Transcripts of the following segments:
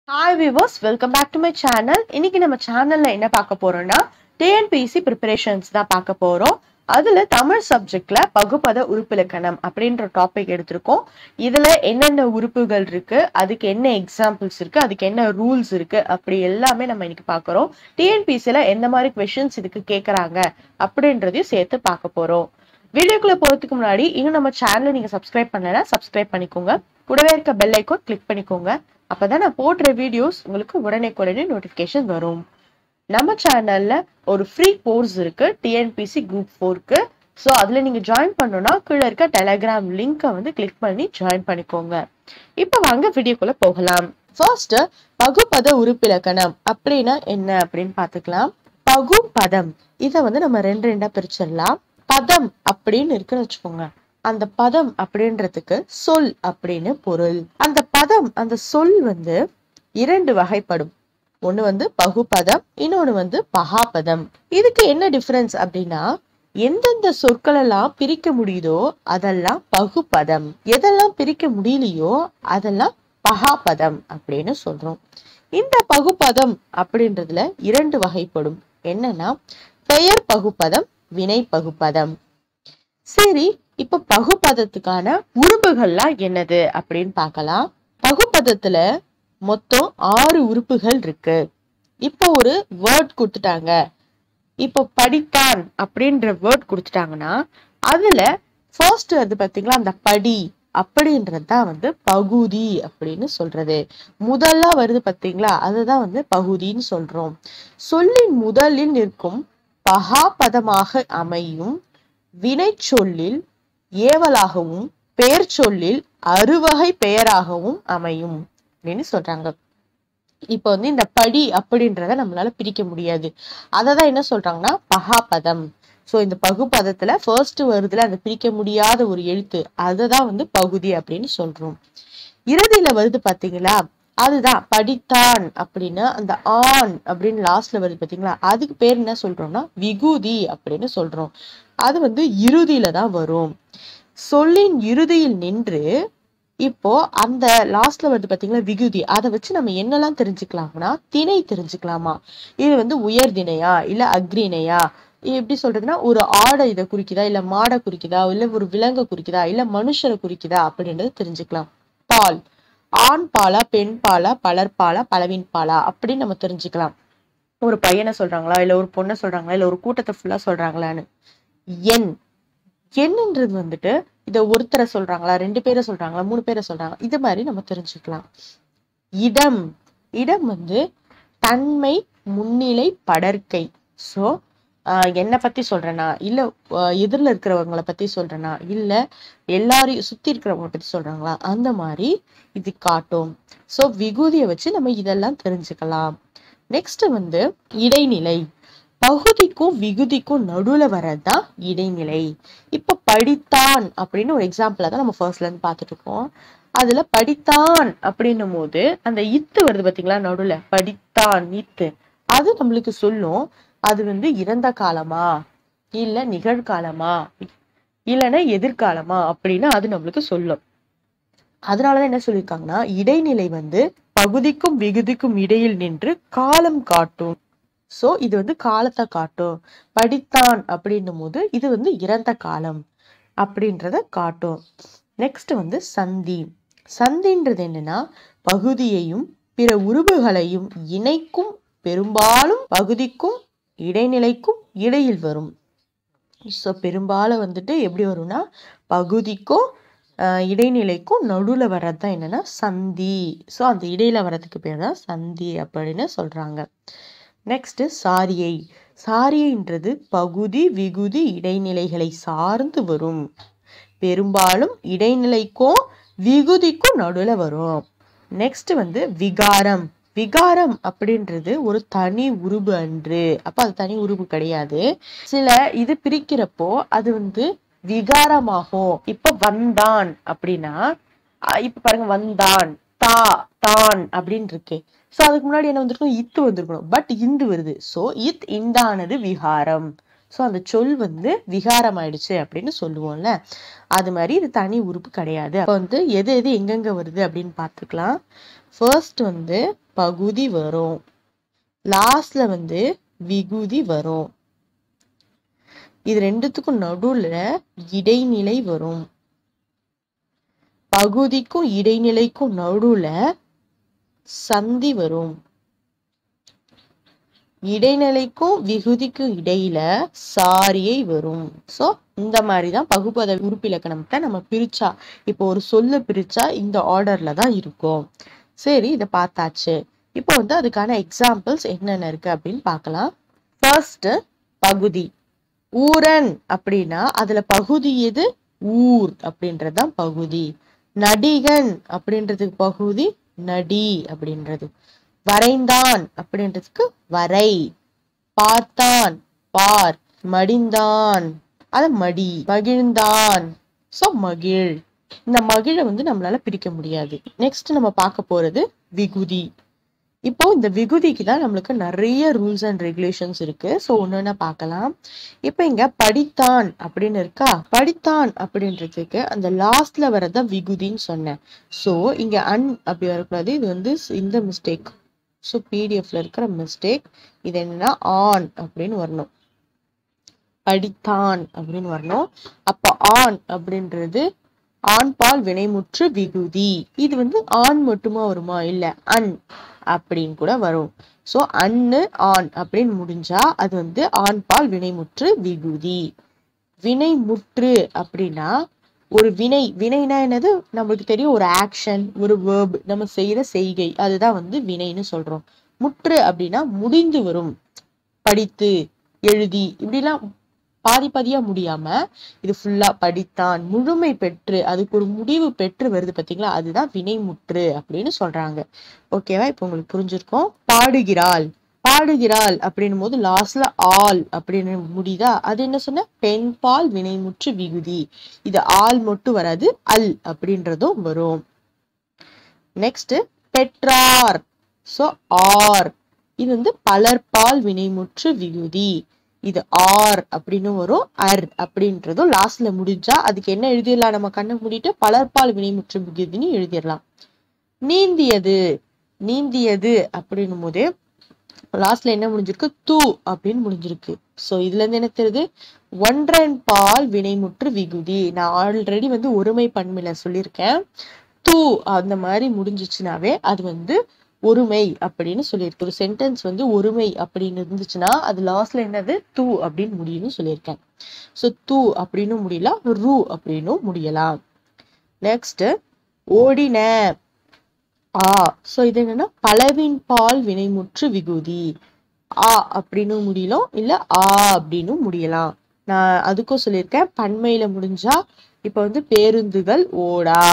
hi viewers welcome back to my channel இன்னைக்கு நம்ம சேனல்ல என்ன பார்க்க போறோம்னா டிஎன்பிஎஸ்சி ப்ரிப்பரேஷன்ஸ் தான் பார்க்க போறோம் அதுல தமிழ் சப்ஜெக்ட்ல பகுப்பத உறுப்பிலக்கணம் அப்படின்ற டாபிக் எடுத்திருக்கோம் இதுல என்னென்ன உறுப்புகள் இருக்கு அதுக்கு என்ன எக்ஸாம்பிள்ஸ் இருக்கு அதுக்கு என்ன ரூல்ஸ் இருக்கு அப்படி எல்லாமே நம்ம இன்னைக்கு பார்க்கறோம் டிஎன்பிஎஸ்சில எந்த மாதிரி கொஷின்ஸ் இதுக்கு கேட்கறாங்க அப்படின்றதையும் சேர்த்து பார்க்க போறோம் வீடியோக்குள்ள போறதுக்கு முன்னாடி இன்னும் நம்ம சேனலை நீங்க சப்ஸ்கிரைப் பண்ணலன்னா சப்ஸ்கிரைப் பண்ணிக்கோங்க கூடவே இருக்க பெல் ஐக்கான் கிளிக் பண்ணிக்கோங்க அப்பதான் நான் போடுற வீடியோஸ் உங்களுக்கு உடனே உடனே நோட்டிஃபிகேஷன் வரும் நம்ம சேனல்ல ஒரு ஃப்ரீ கோர்ஸ் இருக்கு டிஎன்பிசி குரூப் ஃபோருக்கு ஸோ அதுல நீங்க ஜாயின் பண்ணணும்னா கீழே இருக்க டெலகிராம் லிங்கை வந்து கிளிக் பண்ணி ஜாயின் பண்ணிக்கோங்க இப்போ வாங்க வீடியோக்குள்ள போகலாம் ஃபர்ஸ்ட் பகுபத உறுப்பிலக்கணம் அப்படின்னா என்ன அப்படின்னு பார்த்துக்கலாம் பகுபதம் இதை வந்து நம்ம ரெண்டு ரெண்டா பிரிச்சிடலாம் பதம் அப்படின்னு இருக்குன்னு வச்சுக்கோங்க அந்த பதம் அப்படின்றதுக்கு சொல் அப்படின்னு பொருள் அந்த பதம் அந்த சொல் வந்து இரண்டு வகைப்படும் ஒண்ணு வந்து பகுபதம் இன்னொன்னு வந்து பகாபதம் இதுக்கு என்ன டிஃபரன்ஸ் அப்படின்னா எந்தெந்த சொற்கள் எல்லாம் பிரிக்க முடியுதோ அதெல்லாம் பகுபதம் எதெல்லாம் பிரிக்க முடியலையோ அதெல்லாம் பகாபதம் அப்படின்னு சொல்றோம் இந்த பகுபதம் அப்படின்றதுல இரண்டு வகைப்படும் என்னன்னா பெயர் பகுப்பதம் வினை பகுப்பதம் சரி இப்ப பகுப்பதத்துக்கான உறுப்புகள்லாம் என்னது அப்படின்னு பார்க்கலாம் பகுப்பதத்துல மொத்தம் ஆறு உறுப்புகள் இருக்கு இப்போ ஒரு வேர்ட் கொடுத்துட்டாங்க இப்போ படித்தான் அப்படின்ற வேர்ட் கொடுத்துட்டாங்கன்னா அதுல ஃபர்ஸ்ட் அது பாத்தீங்களா அந்த படி அப்படின்றது தான் வந்து பகுதி அப்படின்னு சொல்றது முதல்ல வருது பாத்தீங்களா அதுதான் வந்து பகுதின்னு சொல்றோம் சொல்லின் முதலில் நிற்கும் பகாபதமாக அமையும் வினை சொல்லில் ஏவலாகவும் பெயர் சொல்லில் அறுவகை பெயராகவும் அமையும் அப்படின்னு சொல்றாங்க இப்போ வந்து இந்த படி அப்படின்றத நம்மளால பிரிக்க முடியாது அதை தான் என்ன சொல்றாங்கன்னா பகாபதம் ஸோ இந்த பகுபதத்துல ஃபர்ஸ்ட் வருதுல அந்த பிரிக்க முடியாத ஒரு எழுத்து அதை தான் வந்து பகுதி அப்படின்னு சொல்றோம் இறுதியில வருது பாத்தீங்களா அதுதான் படித்தான் அப்படின்னு அந்த ஆண் அப்படின்னு லாஸ்ட்ல வருது பாத்தீங்களா அதுக்கு பேர் என்ன சொல்றோம்னா விகுதி அப்படின்னு சொல்றோம் அது வந்து இறுதியில தான் வரும் சொல்லின் இறுதியில் நின்று இப்போ அந்த லாஸ்ட்ல வருது பாத்தீங்களா விகுதி அதை வச்சு நம்ம என்னெல்லாம் தெரிஞ்சுக்கலாம்னா திணை தெரிஞ்சுக்கலாமா இது வந்து உயர் திணையா இல்ல அக்ரிணையா எப்படி சொல்றதுன்னா ஒரு ஆடை இதை குறிக்குதா இல்ல மாடை குறிக்குதா இல்ல ஒரு விலங்கை குறிக்குதா இல்ல மனுஷரை குறிக்குதா அப்படின்றது தெரிஞ்சுக்கலாம் பால் ஆண் பாலா பெண் பாலா பலர் பாலா பலவின் பாலா அப்படின்னு நம்ம தெரிஞ்சுக்கலாம் ஒரு பையனை சொல்றாங்களா இல்ல ஒரு பொண்ணை சொல்றாங்களா இல்ல ஒரு கூட்டத்தை ஃபுல்லா சொல்றாங்களான்னு எண் எண்ணுன்றது வந்துட்டு இத ஒருத்தரை சொல்றாங்களா ரெண்டு பேரை சொல்றாங்களா மூணு பேரை சொல்றாங்க இது மாதிரி நம்ம தெரிஞ்சுக்கலாம் இடம் இடம் வந்து தன்மை முன்னிலை படர்க்கை ஸோ என்னை பத்தி சொல்றேனா இல்ல எதிரில் இருக்கிறவங்கள பத்தி சொல்றேனா இல்ல எல்லாரையும் சுத்தி இருக்கிறவங்கள பத்தி சொல்றாங்களா அந்த மாதிரி இது காட்டும் ஸோ விகுதியை வச்சு நம்ம இதெல்லாம் தெரிஞ்சுக்கலாம் நெக்ஸ்ட் வந்து இடைநிலை பகுதிக்கும் விகுதிக்கும் நடுவுல வர்றதுதான் இடைநிலை இப்ப படித்தான் அப்படின்னு ஒரு எக்ஸாம்பிள தான் நம்ம ஃபர்ஸ்ட்ல இருந்து பார்த்துட்டு இருக்கோம் அதுல படித்தான் அப்படின்னும் போது அந்த இத்து வருது பாத்தீங்களா நடுவுல படித்தான் இத்து அது நம்மளுக்கு சொல்லும் அது வந்து இறந்த காலமா இல்ல நிகழ்காலமா இல்லைன்னா எதிர்காலமா அப்படின்னு அது நம்மளுக்கு சொல்லும் அதனாலதான் என்ன சொல்லியிருக்காங்கன்னா இடைநிலை வந்து பகுதிக்கும் விகுதிக்கும் இடையில் நின்று காலம் காட்டும் சோ இது வந்து காலத்தை காட்டும் படித்தான் அப்படின்னும் போது இது வந்து இறந்த காலம் அப்படின்றத காட்டும் நெக்ஸ்ட் வந்து சந்தி சந்தின்றது என்னன்னா பகுதியையும் பிற உருவுகளையும் இணைக்கும் பெரும்பாலும் பகுதிக்கும் இடைநிலைக்கும் இடையில் வரும் ஸோ பெரும்பாலும் வந்துட்டு எப்படி வரும்னா பகுதிக்கும் இடைநிலைக்கும் நடுவில் வர்றது தான் என்னன்னா சந்தி ஸோ அந்த இடையில வர்றதுக்கு பேர் தான் சந்தி அப்படின்னு சொல்றாங்க நெக்ஸ்ட் சாரியை சாரியைன்றது பகுதி விகுதி இடைநிலைகளை சார்ந்து வரும் பெரும்பாலும் இடைநிலைக்கும் விகுதிக்கும் நடுவில் வரும் நெக்ஸ்ட் வந்து விகாரம் விகாரம் அப்படின்றது ஒரு தனி உருபு அன்று அப்ப அது தனி உருபு கிடையாது சில இது பிரிக்கிறப்போ அது வந்து விகாரமாகும் இப்ப வந்தான் அப்படின்னா இப்ப பாருங்க வந்தான் தா தான் அப்படின்னு இருக்கு சோ அதுக்கு முன்னாடி என்ன வந்திருக்கும் இத்து வந்திருக்கணும் பட் இந்து வருது சோ இத் இந்தானது விகாரம் ஸோ அந்த சொல் வந்து விகாரம் ஆயிடுச்சு அப்படின்னு சொல்லுவோம்ல அது மாதிரி இது தனி உறுப்பு கிடையாது அப்போ வந்து எது எது எங்கெங்க வருது அப்படின்னு பார்த்துக்கலாம் ஃபர்ஸ்ட் வந்து பகுதி வரும் லாஸ்ட்ல வந்து விகுதி வரும் இது ரெண்டுத்துக்கும் நடுவுல இடைநிலை வரும் பகுதிக்கும் இடைநிலைக்கும் நடுவுல சந்தி வரும் இடைநிலைக்கும் விகுதிக்கும் இடையில சாரியை வரும் சோ இந்த மாதிரி தான் பகுபத உறுப்பிலக்கணத்தை நம்ம பிரிச்சா இப்போ ஒரு சொல்ல பிரிச்சா இந்த ஆர்டர்ல தான் இருக்கும் சரி இதை பார்த்தாச்சு இப்போ வந்து அதுக்கான எக்ஸாம்பிள்ஸ் என்னென்ன இருக்கு அப்படின்னு பார்க்கலாம் ஃபர்ஸ்ட் பகுதி ஊரன் அப்படின்னா அதுல பகுதி எது ஊர் அப்படின்றது தான் பகுதி நடிகன் அப்படின்றதுக்கு பகுதி நடி அப்படின்றது வரைந்தான் அப்படின்றதுக்கு வரை பார்த்தான் பார் மடிந்தான் அத மடி மகிழ்ந்தான் சோ மகிழ் இந்த மகிழை வந்து நம்மளால பிரிக்க முடியாது நெக்ஸ்ட் நம்ம பார்க்க போறது விகுதி இப்போ இந்த விகுதிக்கு தான் நம்மளுக்கு நிறைய ரூல்ஸ் அண்ட் ரெகுலேஷன்ஸ் இருக்கு ஸோ ஒன்று பார்க்கலாம் இப்போ இங்க படித்தான் அப்படின்னு இருக்கா படித்தான் அப்படின்றதுக்கு அந்த லாஸ்ட்ல வரதான் விகுதின்னு சொன்னேன் ஸோ இங்க அன் அப்படி வரக்கூடாது இது வந்து இந்த மிஸ்டேக் ஸோ பிடிஎஃப்ல இருக்கிற மிஸ்டேக் இது என்னன்னா ஆன் அப்படின்னு வரணும் படித்தான் அப்படின்னு வரணும் அப்போ ஆன் அப்படின்றது ஆண் பால் வினைமுற்று விகுதி இது வந்து ஆண் மட்டுமா வருமா இல்ல அன் அப்படின்னு கூட வரும் சோ அன்னு ஆண் அப்படின்னு முடிஞ்சா அது வந்து ஆண் பால் வினைமுற்று விகுதி வினைமுற்று அப்படின்னா ஒரு வினை வினைனா என்னது நம்மளுக்கு தெரியும் ஒரு ஆக்ஷன் ஒரு வேர்ப் நம்ம செய்யற செய்கை அதுதான் வந்து வினைன்னு சொல்றோம் முற்று அப்படின்னா முடிந்து வரும் படித்து எழுதி இப்படிலாம் பாதி பாதியா முடியாம இது ஃபுல்லா படித்தான் முழுமை பெற்று அதுக்கு ஒரு முடிவு பெற்று வருது பாத்தீங்களா அதுதான் வினைமுற்று அப்படின்னு சொல்றாங்க ஓகேவா இப்போ உங்களுக்கு புரிஞ்சிருக்கும் பாடுகிறாள் பாடுகிறாள் அப்படின்னும் போது லாஸ்ட்ல ஆல் அப்படின்னு முடியுதா அது என்ன சொன்ன பெண் பால் வினைமுற்று விகுதி இது ஆல் மட்டும் வராது அல் அப்படின்றதும் வரும் நெக்ஸ்ட் பெற்றார் சோ ஆர் இது வந்து பலர்பால் வினைமுற்று விகுதி இது ஆர் அப்படின்னு வரும் அர் அப்படின்றதும் லாஸ்ட்ல முடிஞ்சா அதுக்கு என்ன எழுதிடலாம் நம்ம கண்ணை மூடிட்டு பலர்பால் வினைமுற்று விகுதின்னு எழுதிடலாம் நீந்தியது நீந்தியது அப்படின்னும் போது லாஸ்ட்ல என்ன முடிஞ்சிருக்கு தூ அப்படின்னு முடிஞ்சிருக்கு சோ இதுல இருந்து என்ன தெரியுது ஒன்றன் பால் வினைமுற்று விகுதி நான் ஆல்ரெடி வந்து ஒருமை பன்மையில சொல்லியிருக்கேன் தூ அந்த மாதிரி முடிஞ்சிச்சுனாவே அது வந்து ஒருமை அப்படின்னு சொல்லியிருக்கு ஒரு சென்டென்ஸ் வந்து ஒருமை அப்படின்னு இருந்துச்சுன்னா அது லாஸ்ட்ல என்னது தூ அப்படின்னு முடியும்னு சொல்லியிருக்கேன் ஸோ தூ அப்படின்னு முடியலாம் ரூ அப்படின்னு முடியலாம் நெக்ஸ்ட் ஓடின ஆ ஸோ இது என்னன்னா பலவின் பால் வினைமுற்று விகுதி ஆ அப்படின்னு முடியலாம் இல்ல ஆ அப்படின்னு முடியலாம் நான் அதுக்கும் சொல்லியிருக்கேன் பன்மையில முடிஞ்சா இப்ப வந்து பேருந்துகள் ஓடா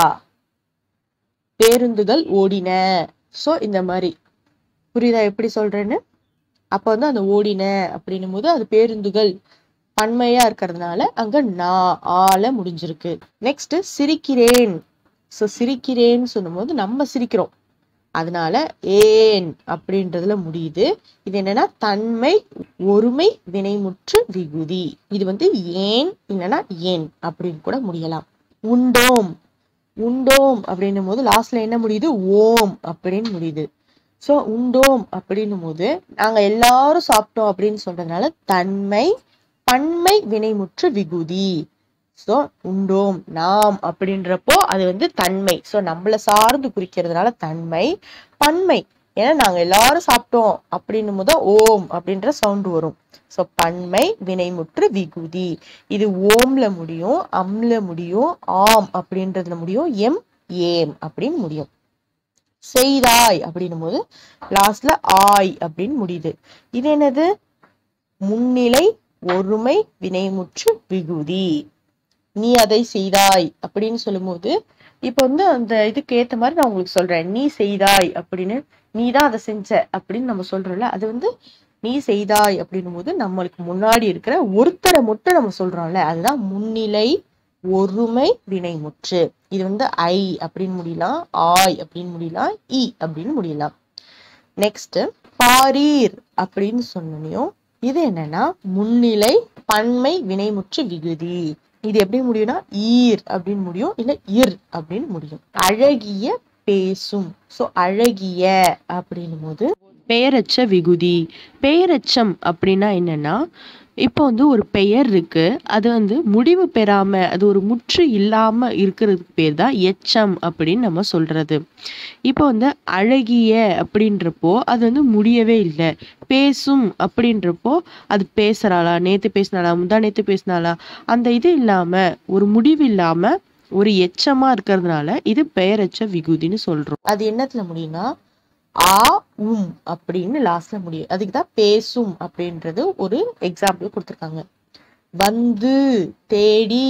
பேருந்துகள் ஓடின ஸோ இந்த மாதிரி புரியுதா எப்படி சொல்றேன்னு அப்ப வந்து அந்த ஓடின அப்படின்னும் போது அது பேருந்துகள் பன்மையா இருக்கிறதுனால அங்க நான் ஆல முடிஞ்சிருக்கு நெக்ஸ்ட் சிரிக்கிறேன் ஸோ சிரிக்கிறேன்னு சொல்லும்போது நம்ம சிரிக்கிறோம் அதனால ஏன் அப்படின்றதுல முடியுது இது என்னன்னா தன்மை ஒருமை வினைமுற்று விகுதி இது வந்து ஏன் இல்லைன்னா ஏன் அப்படின்னு கூட முடியலாம் உண்டோம் உண்டோம் அப்படின்னும் போது லாஸ்ட்ல என்ன முடியுது ஓம் அப்படின்னு முடியுது ஸோ உண்டோம் அப்படின்னும் போது நாங்க எல்லாரும் சாப்பிட்டோம் அப்படின்னு சொல்றதுனால தன்மை பன்மை வினைமுற்று விகுதி ஸோ உண்டோம் நாம் அப்படின்றப்போ அது வந்து தன்மை ஸோ நம்மள சார்ந்து குறிக்கிறதுனால தன்மை பன்மை ஏன்னா நாங்க எல்லாரும் சாப்பிட்டோம் அப்படின்னும் போது ஓம் அப்படின்ற சவுண்ட் வரும் ஸோ பன்மை வினைமுற்று விகுதி இது ஓம்ல முடியும் அம்ல முடியும் ஆம் அப்படின்றதுல முடியும் எம் ஏம் அப்படின்னு முடியும் செய்தாய் அப்படின்னும் போது லாஸ்ட்ல ஆய் அப்படின்னு முடியுது இது என்னது முன்னிலை ஒருமை வினைமுற்று விகுதி நீ அதை செய்தாய் அப்படின்னு சொல்லும்போது இப்ப வந்து அந்த இதுக்கு ஏத்த மாதிரி நான் உங்களுக்கு சொல்றேன் நீ செய்தாய் அப்படின்னு நீ தான் அதை செஞ்ச அப்படின்னு நம்ம சொல்றோம்ல அது வந்து நீ செய்தாய் அப்படின்னும் போது நம்மளுக்கு முன்னாடி இருக்கிற ஒருத்தரை மட்டும் நம்ம சொல்றோம்ல அதுதான் முன்னிலை ஒருமை வினைமுற்று இது வந்து ஐ அப்படின்னு முடியலாம் ஆய் அப்படின்னு முடியலாம் இ அப்படின்னு முடியலாம் நெக்ஸ்ட் பாரீர் அப்படின்னு சொன்னையும் இது என்னன்னா முன்னிலை பன்மை வினைமுற்று விகுதி இது எப்படி முடியும்னா ஈர் அப்படின்னு முடியும் இல்ல இர் அப்படின்னு முடியும் அழகிய பேசும் ஸோ அழகிய அப்படின்னும் போது பெயரச்ச விகுதி பெயரச்சம் அப்படின்னா என்னன்னா இப்போ வந்து ஒரு பெயர் இருக்கு அது வந்து முடிவு பெறாம அது ஒரு முற்று இல்லாம இருக்கிறதுக்கு பேர் தான் எச்சம் அப்படின்னு நம்ம சொல்றது இப்போ வந்து அழகிய அப்படின்றப்போ அது வந்து முடியவே இல்லை பேசும் அப்படின்றப்போ அது பேசுறாளா நேத்து பேசினாளா முந்தா நேத்து பேசினாளா அந்த இது இல்லாம ஒரு முடிவு இல்லாம ஒரு எச்சமா இருக்கிறதுனால இது பெயரச்ச விகுதின்னு சொல்றோம் அது என்னத்துல முடியும்னா ஆ உம் அப்படின்னு லாஸ்ட்ல முடியும் அதுக்கு தான் பேசும் அப்படின்றது ஒரு எக்ஸாம்பிள் கொடுத்துருக்காங்க வந்து தேடி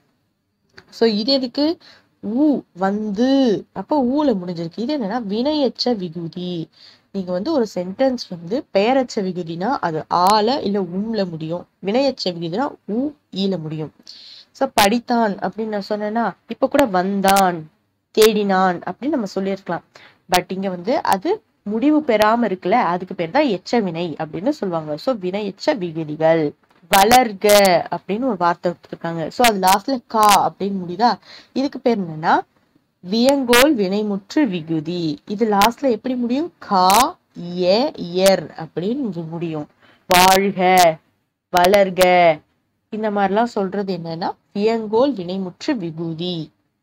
ஸோ இது எதுக்கு ஊ வந்து அப்போ ஊல முடிஞ்சிருக்கு இது என்னன்னா வினையச்ச விகுதி நீங்க வந்து ஒரு சென்டென்ஸ் வந்து பெயரச்ச விகுதினா அது ஆல இல்ல உம்ல முடியும் வினையச்ச விகுதினா ஊ ஈல முடியும் ஸோ படித்தான் அப்படின்னு நான் சொன்னேன்னா இப்ப கூட வந்தான் தேடினான் அப்படின்னு நம்ம சொல்லியிருக்கலாம் பட் இங்க வந்து அது முடிவு பெறாம இருக்குல்ல அதுக்கு பேர் தான் எச்ச வினை அப்படின்னு சொல்லுவாங்க ஸோ வினை எச்ச விகுதிகள் வளர்க அப்படின்னு ஒரு வார்த்தை கொடுத்துருக்காங்க ஸோ அது லாஸ்ட்ல கா அப்படின்னு முடியுதா இதுக்கு பேர் என்னன்னா வியங்கோல் வினைமுற்று விகுதி இது லாஸ்ட்ல எப்படி முடியும் கா எ இயர் அப்படின்னு இங்க முடியும் வாழ்க வளர்க இந்த மாதிரிலாம் சொல்றது என்னன்னா வியங்கோல் வினைமுற்று விகுதி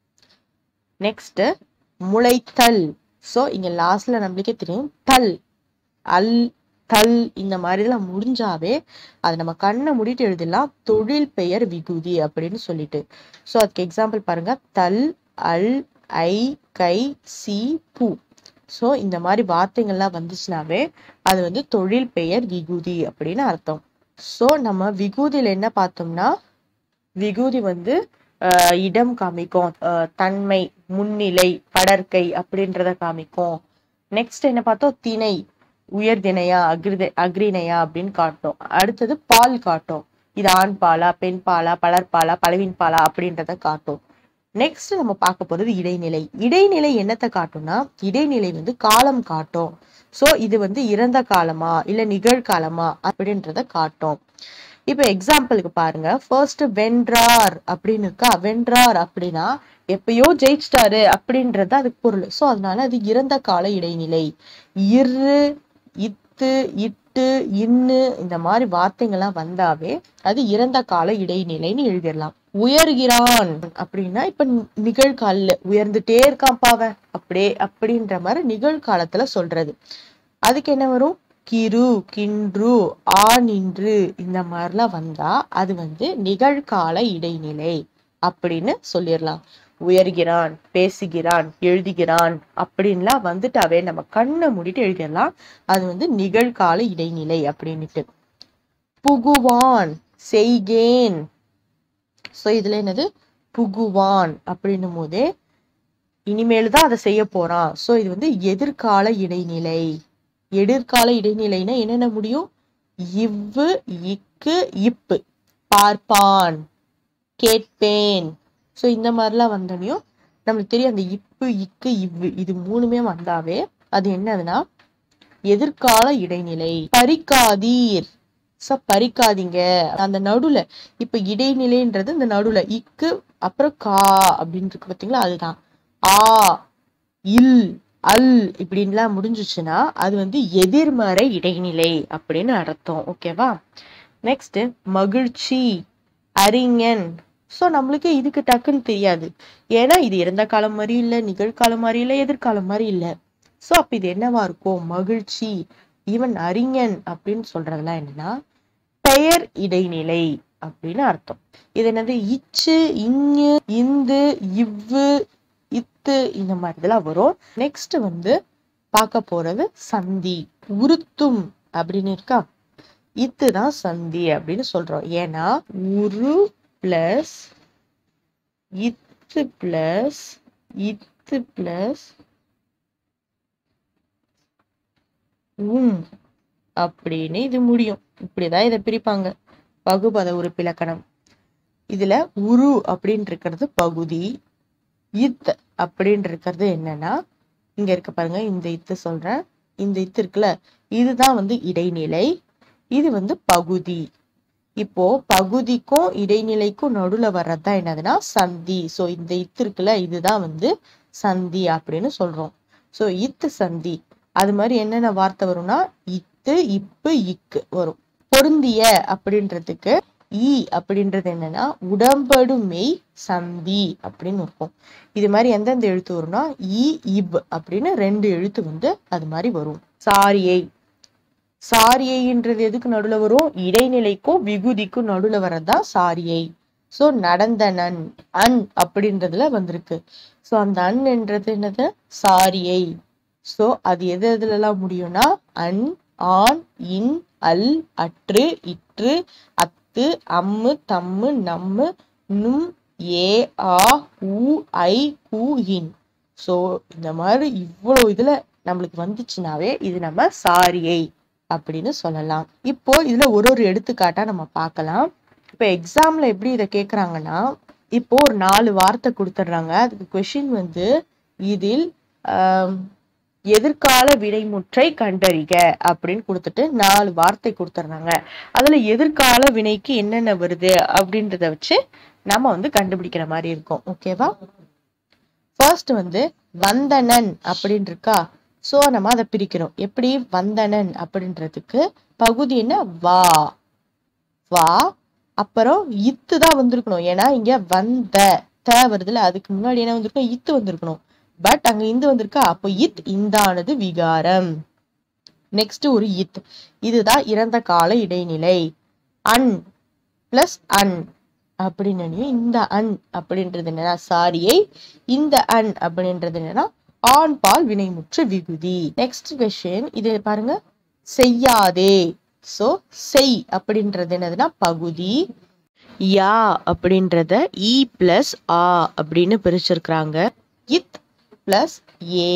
நெக்ஸ்ட் முளைத்தல் ஸோ இங்க லாஸ்ட்ல நம்மளுக்கே தெரியும் தல் அல் தல் இந்த மாதிரி எல்லாம் முடிஞ்சாவே அது நம்ம கண்ணை மூடிட்டு எழுதிடலாம் தொழில் பெயர் விகுதி அப்படின்னு சொல்லிட்டு ஸோ அதுக்கு எக்ஸாம்பிள் பாருங்க தல் அல் ஐ கை சி பூ ஸோ இந்த மாதிரி வார்த்தைகள்லாம் வந்துச்சுனாவே அது வந்து தொழில் பெயர் விகுதி அப்படின்னு அர்த்தம் ஸோ நம்ம விகுதியில் என்ன பார்த்தோம்னா விகுதி வந்து ஆஹ் இடம் காமிக்கும் ஆஹ் தன்மை முன்னிலை படர்க்கை அப்படின்றத காமிக்கும் நெக்ஸ்ட் என்ன பார்த்தோம் திணை உயர்திணையா அக்ரித அக்ரிணையா அப்படின்னு காட்டும் அடுத்தது பால் காட்டும் இது ஆண் பாலா பெண் பாலா பலர்பாலா பலவின் பாலா அப்படின்றத காட்டும் நெக்ஸ்ட் நம்ம பார்க்க போறது இடைநிலை இடைநிலை என்னத்தை காட்டும்னா இடைநிலை வந்து காலம் காட்டும் சோ இது வந்து இறந்த காலமா இல்ல நிகழ்காலமா அப்படின்றத காட்டும் இப்ப எக்ஸாம்பிளுக்கு பாருங்க ஃபர்ஸ்ட் வென்றார் அப்படின்னு இருக்கா வென்றார் அப்படின்னா எப்பயோ ஜெயிச்சிட்டாரு அப்படின்றது அதுக்கு பொருள் சோ அதனால அது இறந்த கால இடைநிலை இரு இத்து இட்டு இன்னு இந்த மாதிரி வார்த்தைகள்லாம் வந்தாவே அது இறந்த கால இடைநிலைன்னு எழுதிடலாம் உயர்கிறான் அப்படின்னா இப்ப நிகழ்கால உயர்ந்துட்டே இருக்கான் பாவன் அப்படியே அப்படின்ற மாதிரி நிகழ்காலத்துல சொல்றது அதுக்கு என்ன வரும் கிரு கின்று ஆ நின்று இந்த மாதிரிலாம் வந்தா அது வந்து நிகழ்கால இடைநிலை அப்படின்னு சொல்லிடலாம் உயர்கிறான் பேசுகிறான் எழுதுகிறான் அப்படின்லாம் வந்துட்டாவே நம்ம கண்ணை மூடிட்டு எழுதிடலாம் அது வந்து நிகழ்கால இடைநிலை அப்படின்னுட்டு புகுவான் செய்கேன் ஸோ இதுல என்னது புகுவான் அப்படின்னும் போதே இனிமேல் தான் அதை செய்ய போறான் ஸோ இது வந்து எதிர்கால இடைநிலை எதிர்கால இடைநிலைனா என்னென்ன முடியும் இவ்வு இக்கு இப்பு பார்ப்பான் கேட்பேன் ஸோ இந்த மாதிரிலாம் வந்தோடனையும் நம்மளுக்கு தெரியும் அந்த இப்பு இக்கு இவ்வு இது மூணுமே வந்தாவே அது என்னதுன்னா எதிர்கால இடைநிலை பறிக்காதீர் ஸோ பறிக்காதீங்க அந்த நடுவுல இப்ப இடைநிலைன்றது இந்த நடுவுல இக்கு அப்புறம் கா அப்படின்னு இருக்கு பாத்தீங்களா அதுதான் ஆ இல் அல் இப்படின்லாம் முடிஞ்சுச்சுன்னா அது வந்து எதிர்மறை இடைநிலை அப்படின்னு அர்த்தம் ஓகேவா நெக்ஸ்ட் மகிழ்ச்சி அறிஞன் ஸோ நம்மளுக்கு இதுக்கு டக்குன்னு தெரியாது ஏன்னா இது இறந்த காலம் மாதிரி இல்லை நிகழ்காலம் மாதிரி இல்லை எதிர்காலம் மாதிரி இல்லை ஸோ அப்ப இது என்னவா இருக்கும் மகிழ்ச்சி ஈவன் அறிஞன் அப்படின்னு சொல்றதெல்லாம் என்னன்னா பெயர் இடைநிலை அப்படின்னு அர்த்தம் இது என்னது இச்சு இங்கு இந்து இவ்வு இத்து இந்த மாதிரி இதெல்லாம் வரும் நெக்ஸ்ட் வந்து பார்க்க போறது சந்தி உருத்தும் அப்படின்னு இருக்கா இத்து தான் சந்தி அப்படின்னு சொல்றோம் ஏன்னா உரு பிளஸ் இத்து பிளஸ் இத்து பிளஸ் உம் அப்படின்னு இது முடியும் இப்படிதான் இதை பிரிப்பாங்க பகுபத உறுப்பிலக்கணம் இதுல உரு அப்படின்னு இருக்கிறது பகுதி இத் அப்படின்னு இருக்கிறது என்னன்னா இங்க இருக்க பாருங்க இந்த இத்து சொல்றேன் இந்த இத்து இருக்குல்ல இதுதான் வந்து இடைநிலை இது வந்து பகுதி இப்போ பகுதிக்கும் இடைநிலைக்கும் நடுவுல வர்றதுதான் என்னதுன்னா சந்தி சோ இந்த இத்து இருக்குல்ல இதுதான் வந்து சந்தி அப்படின்னு சொல்றோம் ஸோ இத்து சந்தி அது மாதிரி என்னென்ன வார்த்தை வரும்னா இத்து இப்பு இக்கு வரும் பொருந்திய அப்படின்றதுக்கு ஈ அப்படின்றது என்னன்னா உடம்படுமை சந்தி அப்படின்னு இருக்கும் இது மாதிரி எந்தெந்த எழுத்து வரும்னா இ இப் அப்படின்னு ரெண்டு எழுத்து வந்து அது மாதிரி வரும் சாரியை சாரியைன்றது எதுக்கு நடுவுல வரும் இடைநிலைக்கும் விகுதிக்கும் நடுவுல வரதான் சாரியை சோ நடந்தனன் அன் அப்படின்றதுல வந்திருக்கு சோ அந்த அன் என்றது என்னது சாரியை சோ அது எது எதுல எல்லாம் முடியும்னா அன் ஆன் இன் அல் அற்று இற்று அத்து அம்மு தம்மு நம்மு நும் ஏ ஆ உ ஐ கு இன் சோ இந்த மாதிரி இவ்வளவு இதுல நம்மளுக்கு வந்துச்சுனாவே இது நம்ம சாரியை அப்படின்னு சொல்லலாம் இப்போ இதுல ஒரு ஒரு எடுத்துக்காட்டா நம்ம பார்க்கலாம் இப்போ எக்ஸாம்ல எப்படி இதை கேக்குறாங்கன்னா இப்போ ஒரு நாலு வார்த்தை கொடுத்துட்றாங்க அதுக்கு கொஷின் வந்து இதில் ஆம், எதிர்கால வினைமுற்றை கண்டறிக அப்படின்னு கொடுத்துட்டு நாலு வார்த்தை கொடுத்துட்றாங்க அதுல எதிர்கால வினைக்கு என்னென்ன வருது அப்படின்றத வச்சு நம்ம வந்து கண்டுபிடிக்கிற மாதிரி இருக்கும் ஓகேவா ஃபர்ஸ்ட் வந்து வந்தனன் அப்படின்னு இருக்கா சோ நம்ம அதை பிரிக்கிறோம் எப்படி வந்தனன் அப்படின்றதுக்கு பகுதி என்ன வா வா அப்புறம் இத்து தான் வந்திருக்கணும் ஏன்னா இங்க வந்த த வருதுல அதுக்கு முன்னாடி என்ன வந்திருக்கும் இத்து வந்திருக்கணும் பட் அங்க இந்து வந்திருக்கா அப்போ இத் இந்தானது விகாரம் நெக்ஸ்ட் ஒரு இத் இதுதான் இறந்த கால இடைநிலை அன் பிளஸ் அன் அப்படின்னு இந்த அன் அப்படின்றது என்னன்னா சாரியை இந்த அன் அப்படின்றது என்னன்னா ஆண் பால் வினைமுற்று விகுதி நெக்ஸ்ட் கொஸ்டின் இது பாருங்க செய்யாதே சோ செய் அப்படின்றது என்னதுன்னா பகுதி யா அப்படின்றத இ பிளஸ் ஆ அப்படின்னு பிரிச்சிருக்கிறாங்க இத் பிளஸ் ஏ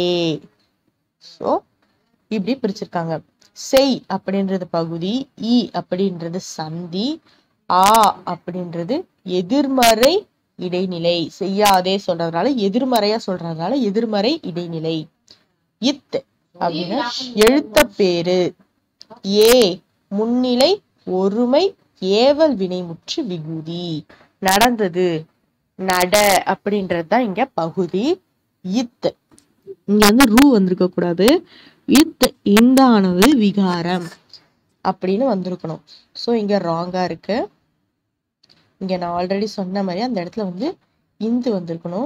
ஸோ இப்படி பிரிச்சிருக்காங்க செய் அப்படின்றது பகுதி இ அப்படின்றது சந்தி ஆ அப்படின்றது எதிர்மறை இடைநிலை செய்யாதே சொல்றதுனால எதிர்மறையா சொல்றதுனால எதிர்மறை இடைநிலை இத் அப்படின்னா எழுத்த பேரு ஏ முன்னிலை ஒருமை ஏவல் வினைமுற்று விகுதி நடந்தது நட அப்படின்றது தான் இங்க பகுதி இத் இங்க வந்து ரூ வந்திருக்க கூடாது இத் இந்தானது விகாரம் அப்படின்னு வந்திருக்கணும் ஸோ இங்க ராங்கா இருக்கு இங்க நான் ஆல்ரெடி சொன்ன மாதிரி அந்த இடத்துல வந்து இந்து வந்திருக்கணும்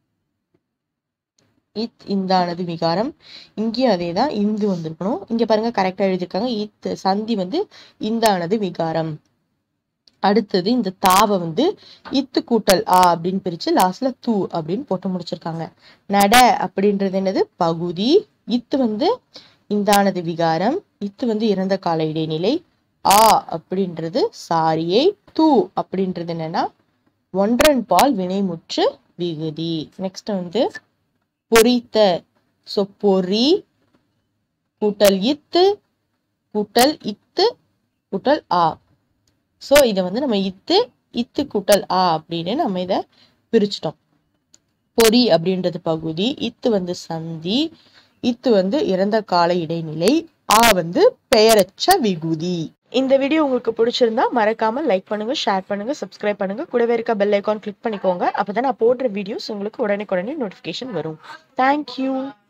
இத் இந்தானது விகாரம் இங்கேயும் அதே தான் இந்து வந்திருக்கணும் இங்க பாருங்க கரெக்டா எழுதியிருக்காங்க இத் சந்தி வந்து இந்தானது விகாரம் அடுத்தது இந்த தாவை வந்து இத்து கூட்டல் ஆ அப்படின்னு பிரிச்சு லாஸ்ட்ல தூ அப்படின்னு போட்டு முடிச்சிருக்காங்க நட அப்படின்றது என்னது பகுதி இத்து வந்து இந்தானது விகாரம் இத்து வந்து இறந்த கால இடைநிலை ஆ அப்படின்றது சாரியை தூ அப்படின்றது என்னன்னா ஒன்றன் பால் வினைமுற்று விகுதி நெக்ஸ்ட் வந்து பொறித்த ஸோ பொறி கூட்டல் இத்து கூட்டல் இத்து கூட்டல் ஆ ஸோ இதை வந்து நம்ம இத்து இத்து கூட்டல் ஆ அப்படின்னு நம்ம இதை பிரிச்சிட்டோம் பொறி அப்படின்றது பகுதி இத்து வந்து சந்தி இத்து வந்து இறந்த கால இடைநிலை ஆ வந்து பெயரச்ச விகுதி இந்த வீடியோ உங்களுக்கு பிடிச்சிருந்தா மறக்காம லைக் பண்ணுங்க ஷேர் பண்ணுங்க சப்ஸ்கிரைப் பண்ணுங்க கூடவே இருக்க பெல் ஐக்கான் கிளிக் பண்ணிக்கோங்க அப்பதான் நான் போடுற வீடியோஸ் உங்களுக்கு உடனுக்குடனே நோட்டிஃபிகேஷன் வரும் தேங்க்யூ